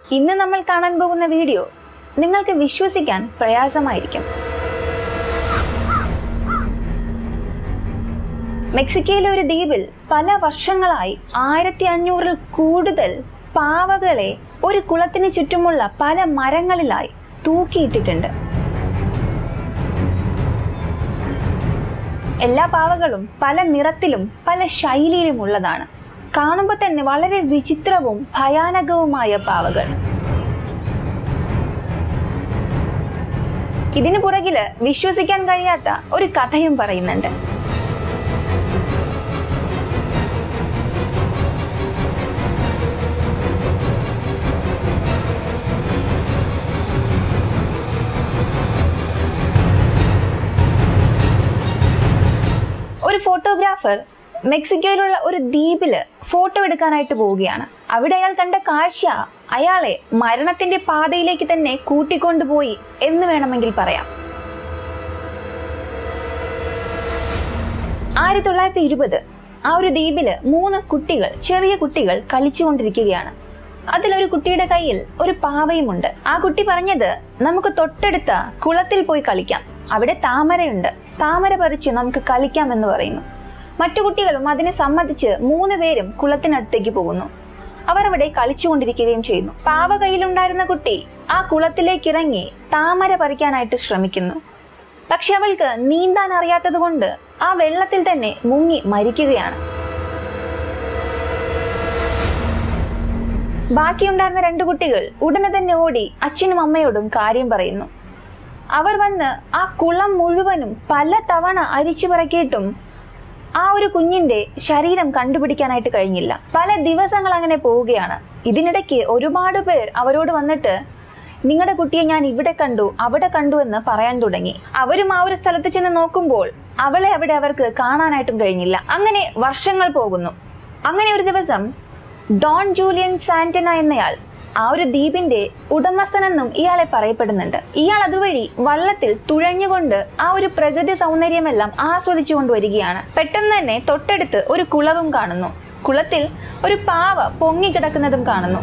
ഇന്ന് നമ്മൾ കാണാൻ പോകുന്ന വീഡിയോ നിങ്ങൾക്ക് വിശ്വസിക്കാൻ പ്രയാസമായിരിക്കും മെക്സിക്കോയിലെ ഒരു ദ്വീപിൽ പല വർഷങ്ങളായി ആയിരത്തി അഞ്ഞൂറിൽ കൂടുതൽ പാവകളെ ഒരു കുളത്തിന് ചുറ്റുമുള്ള പല മരങ്ങളിലായി തൂക്കിയിട്ടിട്ടുണ്ട് എല്ലാ പാവകളും പല നിറത്തിലും പല ശൈലിയിലും ഉള്ളതാണ് കാണുമ്പോൾ തന്നെ വളരെ വിചിത്രവും ഭയാനകവുമായ പാവകൾ ഇതിനു പുറകില് വിശ്വസിക്കാൻ കഴിയാത്ത ഒരു കഥയും പറയുന്നുണ്ട് ഒരു ഫോട്ടോഗ്രാഫർ മെക്സിക്കോയിലുള്ള ഒരു ദ്വീപില് ഫോട്ടോ എടുക്കാനായിട്ട് പോവുകയാണ് അവിടെ അയാൾ കണ്ട കാഴ്ച അയാളെ മരണത്തിന്റെ പാതയിലേക്ക് തന്നെ കൂട്ടിക്കൊണ്ടുപോയി എന്ന് വേണമെങ്കിൽ പറയാം ആയിരത്തി തൊള്ളായിരത്തി ഇരുപത് ആ ഒരു ദ്വീപില് മൂന്ന് കുട്ടികൾ ചെറിയ കുട്ടികൾ കളിച്ചുകൊണ്ടിരിക്കുകയാണ് അതിലൊരു കുട്ടിയുടെ കയ്യിൽ ഒരു പാവയുമുണ്ട് ആ കുട്ടി പറഞ്ഞത് നമുക്ക് തൊട്ടടുത്ത കുളത്തിൽ പോയി കളിക്കാം അവിടെ താമരയുണ്ട് താമര പറിച്ച് നമുക്ക് കളിക്കാം എന്ന് പറയുന്നു മറ്റു കുട്ടികളും അതിനെ സമ്മതിച്ച് മൂന്ന് പേരും കുളത്തിനടുത്തേക്ക് പോകുന്നു അവർ അവിടെ കളിച്ചുകൊണ്ടിരിക്കുകയും ചെയ്യുന്നു പാവ കയ്യിലുണ്ടായിരുന്ന കുട്ടി ആ കുളത്തിലേക്ക് ഇറങ്ങി താമര പറിക്കാനായിട്ട് ശ്രമിക്കുന്നു പക്ഷെ അവൾക്ക് നീന്താൻ അറിയാത്തത് കൊണ്ട് ആ വെള്ളത്തിൽ തന്നെ മുങ്ങി മരിക്കുകയാണ് ബാക്കിയുണ്ടായിരുന്ന രണ്ടു കുട്ടികൾ ഉടനെ തന്നെ ഓടി അച്ഛനും അമ്മയോടും കാര്യം പറയുന്നു അവർ വന്ന് ആ കുളം മുഴുവനും പല തവണ അരിച്ചു പറക്കിയിട്ടും ആ ഒരു കുഞ്ഞിന്റെ ശരീരം കണ്ടുപിടിക്കാനായിട്ട് കഴിഞ്ഞില്ല പല ദിവസങ്ങൾ അങ്ങനെ പോവുകയാണ് ഇതിനിടയ്ക്ക് ഒരുപാട് പേർ അവരോട് വന്നിട്ട് നിങ്ങളുടെ കുട്ടിയെ ഞാൻ ഇവിടെ കണ്ടു അവിടെ കണ്ടു എന്ന് പറയാൻ തുടങ്ങി അവരും ആ ഒരു സ്ഥലത്ത് ചെന്ന് നോക്കുമ്പോൾ അവളെ അവിടെ അവർക്ക് കാണാനായിട്ടും കഴിഞ്ഞില്ല അങ്ങനെ വർഷങ്ങൾ പോകുന്നു അങ്ങനെ ഒരു ദിവസം ഡോൺ ജൂലിയൻ സാന്റന എന്നയാൾ ആ ഒരു ദ്വീപിന്റെ ഉടമസ്ഥനെന്നും ഇയാളെ പറയപ്പെടുന്നുണ്ട് ഇയാൾ അതുവഴി വള്ളത്തിൽ തുഴഞ്ഞുകൊണ്ട് ആ ഒരു പ്രകൃതി സൗന്ദര്യമെല്ലാം ആസ്വദിച്ചുകൊണ്ട് വരികയാണ് പെട്ടെന്ന് തന്നെ തൊട്ടടുത്ത് ഒരു കുളവും കാണുന്നു കുളത്തിൽ ഒരു പാവ പൊങ്ങിക്കിടക്കുന്നതും കാണുന്നു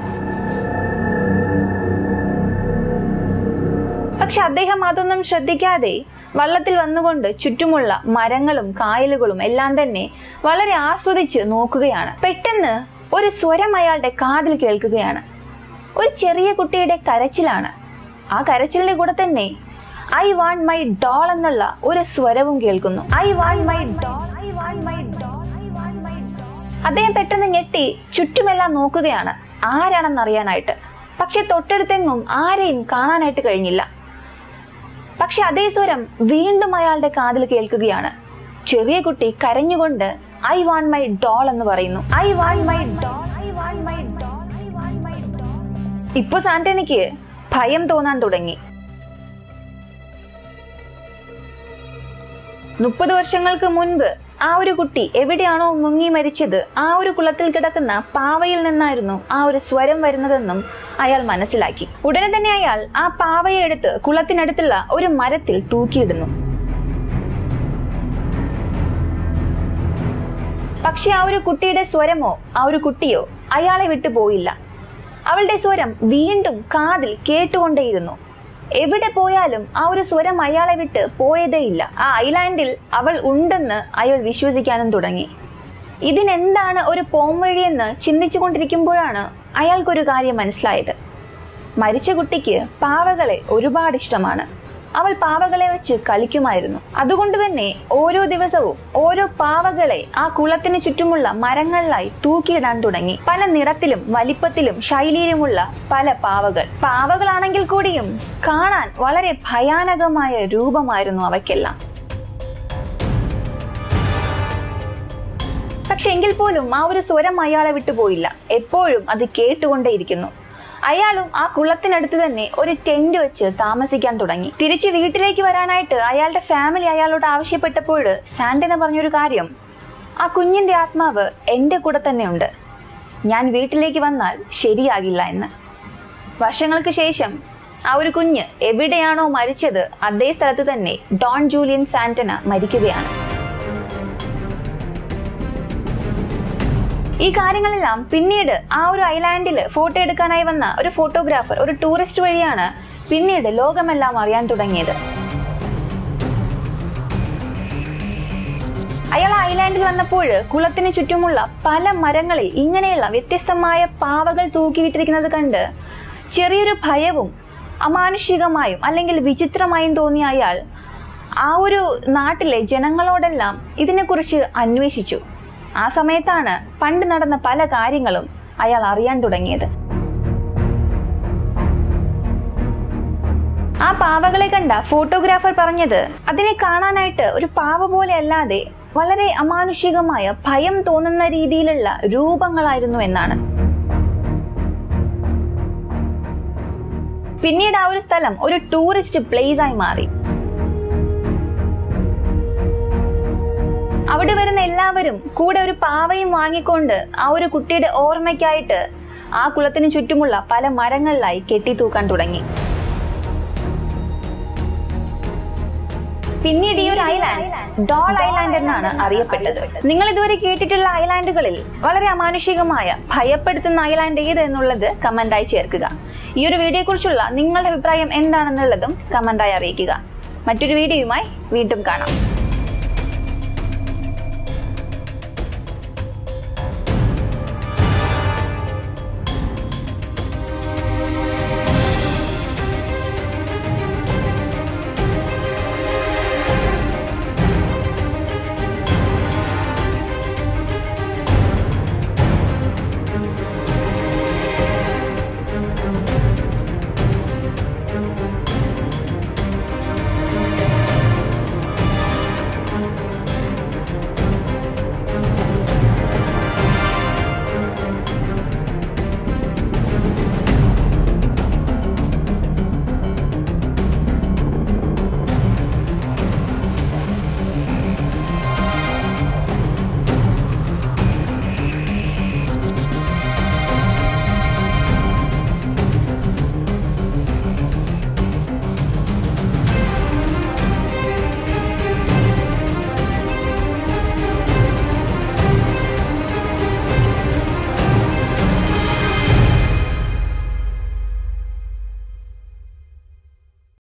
പക്ഷെ അദ്ദേഹം അതൊന്നും ശ്രദ്ധിക്കാതെ വള്ളത്തിൽ വന്നുകൊണ്ട് ചുറ്റുമുള്ള മരങ്ങളും കായലുകളും എല്ലാം തന്നെ വളരെ ആസ്വദിച്ച് നോക്കുകയാണ് പെട്ടെന്ന് ഒരു സ്വരം അയാളുടെ കാതിൽ കേൾക്കുകയാണ് ഒരു ചെറിയ കുട്ടിയുടെ കരച്ചിലാണ് ആ കരച്ചിലിന്റെ കൂടെ തന്നെ ഐ വാണ്ട് മൈ ഡോൾ എന്നുള്ള ഒരു സ്വരവും കേൾക്കുന്നു I want my doll I want my doll I want my doll അദ്ദേഹം പെട്ടെന്ന് ഞെട്ടി ചുറ്റുമെല്ലാം നോക്കുകയാണ് ആരാണെന്ന് അറിയാനായിട്ട് പക്ഷെ തൊട്ടടുത്തെങ്ങും ആരെയും കാണാനായിട്ട് കഴിഞ്ഞില്ല പക്ഷെ അതേ സ്വരം വീണ്ടും അയാളുടെ കാതിൽ കേൾക്കുകയാണ് ചെറിയ കുട്ടി കരഞ്ഞുകൊണ്ട് ഐ വാണ്ട് മൈ ഡോൾ എന്ന് പറയുന്നു I want my doll I want my doll I want my doll ഇപ്പൊ സാന്റണിക്ക് ഭയം തോന്നാൻ തുടങ്ങി മുപ്പത് വർഷങ്ങൾക്ക് മുൻപ് ആ ഒരു കുട്ടി എവിടെയാണോ മുങ്ങി മരിച്ചത് ആ ഒരു കുളത്തിൽ കിടക്കുന്ന പാവയിൽ നിന്നായിരുന്നു ആ ഒരു സ്വരം വരുന്നതെന്നും അയാൾ മനസ്സിലാക്കി ഉടനെ തന്നെ അയാൾ ആ പാവയെ എടുത്ത് കുളത്തിനടുത്തുള്ള ഒരു മരത്തിൽ തൂക്കിയിടുന്നു പക്ഷെ ആ ഒരു കുട്ടിയുടെ സ്വരമോ ആ ഒരു കുട്ടിയോ അയാളെ വിട്ടു പോയില്ല അവളുടെ സ്വരം വീണ്ടും കാതിൽ കേട്ടുകൊണ്ടേയിരുന്നു എവിടെ പോയാലും ആ ഒരു സ്വരം അയാളെ വിട്ട് പോയതേയില്ല ആ ഐലാൻഡിൽ അവൾ ഉണ്ടെന്ന് അയാൾ വിശ്വസിക്കാനും തുടങ്ങി ഇതിനെന്താണ് ഒരു പോംവഴിയെന്ന് ചിന്തിച്ചുകൊണ്ടിരിക്കുമ്പോഴാണ് അയാൾക്കൊരു കാര്യം മനസ്സിലായത് മരിച്ച കുട്ടിക്ക് പാവകളെ ഒരുപാട് ഇഷ്ടമാണ് അവൾ പാവകളെ വെച്ച് കളിക്കുമായിരുന്നു അതുകൊണ്ട് തന്നെ ഓരോ ദിവസവും ഓരോ പാവകളെ ആ കുളത്തിന് ചുറ്റുമുള്ള മരങ്ങളിലായി തൂക്കിയിടാൻ തുടങ്ങി പല നിറത്തിലും വലിപ്പത്തിലും ശൈലിയിലുമുള്ള പല പാവകൾ പാവകളാണെങ്കിൽ കൂടിയും കാണാൻ വളരെ ഭയാനകമായ രൂപമായിരുന്നു അവയ്ക്കെല്ലാം പക്ഷെ എങ്കിൽ പോലും ആ ഒരു സ്വരം അയാളെ വിട്ടുപോയില്ല എപ്പോഴും അത് കേട്ടുകൊണ്ടേയിരിക്കുന്നു അയാളും ആ കുളത്തിനടുത്ത് തന്നെ ഒരു ടെന്റ് വെച്ച് താമസിക്കാൻ തുടങ്ങി തിരിച്ച് വീട്ടിലേക്ക് വരാനായിട്ട് അയാളുടെ ഫാമിലി അയാളോട് ആവശ്യപ്പെട്ടപ്പോൾ സാന്റന പറഞ്ഞൊരു കാര്യം ആ കുഞ്ഞിന്റെ ആത്മാവ് എൻ്റെ കൂടെ തന്നെ ഉണ്ട് ഞാൻ വീട്ടിലേക്ക് വന്നാൽ ശരിയാകില്ല എന്ന് വർഷങ്ങൾക്ക് ശേഷം ആ ഒരു കുഞ്ഞ് എവിടെയാണോ മരിച്ചത് അതേ സ്ഥലത്ത് തന്നെ ഡോൺ ജൂലിയൻ സാന്റന മരിക്കുകയാണ് ഈ കാര്യങ്ങളെല്ലാം പിന്നീട് ആ ഒരു ഐലാൻഡിൽ ഫോട്ടോ എടുക്കാനായി വന്ന ഒരു ഫോട്ടോഗ്രാഫർ ഒരു ടൂറിസ്റ്റ് വഴിയാണ് പിന്നീട് ലോകമെല്ലാം അറിയാൻ തുടങ്ങിയത് അയാൾ ഐലാൻഡിൽ വന്നപ്പോൾ കുളത്തിന് ചുറ്റുമുള്ള പല മരങ്ങളിൽ ഇങ്ങനെയുള്ള വ്യത്യസ്തമായ പാവകൾ തൂക്കിയിട്ടിരിക്കുന്നത് കണ്ട് ചെറിയൊരു ഭയവും അമാനുഷികമായും അല്ലെങ്കിൽ വിചിത്രമായും തോന്നിയ അയാൾ ആ ഒരു നാട്ടിലെ ജനങ്ങളോടെല്ലാം ഇതിനെക്കുറിച്ച് അന്വേഷിച്ചു ആ സമയത്താണ് പണ്ട് നടന്ന പല കാര്യങ്ങളും അയാൾ അറിയാൻ തുടങ്ങിയത് ആ പാവകളെ കണ്ട ഫോട്ടോഗ്രാഫർ പറഞ്ഞത് അതിനെ കാണാനായിട്ട് ഒരു പാവ പോലെ അല്ലാതെ വളരെ അമാനുഷികമായ ഭയം തോന്നുന്ന രീതിയിലുള്ള രൂപങ്ങളായിരുന്നു എന്നാണ് പിന്നീട് ആ ഒരു സ്ഥലം ഒരു ടൂറിസ്റ്റ് പ്ലേസ് ആയി മാറി അവിടെ വരുന്ന എല്ലാവരും കൂടെ ഒരു പാവയും വാങ്ങിക്കൊണ്ട് ആ ഒരു കുട്ടിയുടെ ഓർമ്മയ്ക്കായിട്ട് ആ കുളത്തിന് ചുറ്റുമുള്ള പല മരങ്ങളിലായി കെട്ടിത്തൂക്കാൻ തുടങ്ങി പിന്നീട് ഈ ഒരു ഐലാൻഡ് ഡോൾ ഐലാൻഡ് എന്നാണ് അറിയപ്പെട്ടത് നിങ്ങൾ ഇതുവരെ കേട്ടിട്ടുള്ള ഐലാൻഡുകളിൽ വളരെ അമാനുഷികമായ ഭയപ്പെടുത്തുന്ന ഐലാൻഡ് ഏത് എന്നുള്ളത് കമന്റായി ചേർക്കുക ഈ ഒരു വീഡിയോയെ കുറിച്ചുള്ള നിങ്ങളുടെ അഭിപ്രായം എന്താണെന്നുള്ളതും കമന്റായി അറിയിക്കുക മറ്റൊരു വീഡിയോയുമായി വീണ്ടും കാണാം